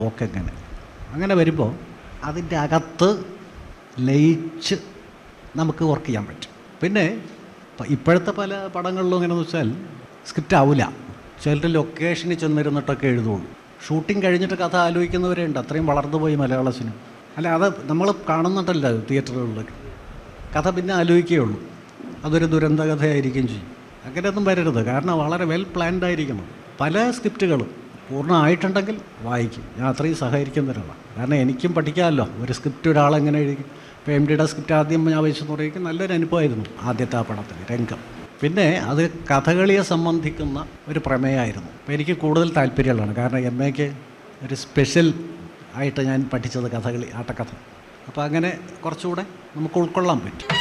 ഒക്കെ അങ്ങനെ അങ്ങനെ വരുമ്പോൾ അതിൻ്റെ അകത്ത് ലയിച്ച് നമുക്ക് വർക്ക് ചെയ്യാൻ പറ്റും പിന്നെ ഇപ്പ- ഇപ്പോഴത്തെ പല പടങ്ങളിലും എങ്ങനെയെന്ന് വെച്ചാൽ സ്ക്രിപ്റ്റ് ആവില്ല ചിലർ ലൊക്കേഷനിൽ ചെന്നിരുന്നിട്ടൊക്കെ എഴുതുള്ളൂ ഷൂട്ടിംഗ് കഴിഞ്ഞിട്ട് കഥ ആലോചിക്കുന്നവരുണ്ട് അത്രയും വളർന്നു പോയി മലയാള സിനിമ അല്ല അത് നമ്മൾ കാണുന്നുണ്ടല്ലോ തിയേറ്ററുകളിൽ കഥ പിന്നെ ആലോചിക്കുകയുള്ളൂ അതൊരു ദുരന്ത കഥയായിരിക്കും ചെയ്യും അങ്ങനെയൊന്നും വരരുത് കാരണം വളരെ വെൽ പ്ലാൻഡ് ആയിരിക്കണം പല സ്ക്രിപ്റ്റുകളും പൂർണ്ണമായിട്ടുണ്ടെങ്കിൽ വായിക്കും ഞാൻ അത്രയും സഹകരിക്കുന്ന ഒരാളാണ് കാരണം എനിക്കും പഠിക്കാമല്ലോ ഒരു സ്ക്രിപ്റ്റ് ഒരാളെങ്ങനെ എഴുതി ഇപ്പോൾ എം ഡിയുടെ സ്ക്രിപ്റ്റ് ആദ്യം ഞാൻ വായിച്ചെന്ന് പറയുമ്പോൾ നല്ലൊരു അനുഭവമായിരുന്നു ആദ്യത്തെ ആ പടത്തിൽ രംഗം പിന്നെ അത് കഥകളിയെ സംബന്ധിക്കുന്ന ഒരു പ്രമേയമായിരുന്നു അപ്പോൾ എനിക്ക് കൂടുതൽ താല്പര്യമുള്ളതാണ് കാരണം എം എക്ക് ഒരു സ്പെഷ്യൽ ആയിട്ട് ഞാൻ പഠിച്ചത് കഥകളി ആട്ടക്കഥ അപ്പോൾ അങ്ങനെ കുറച്ചുകൂടെ നമുക്ക് ഉൾക്കൊള്ളാൻ പറ്റും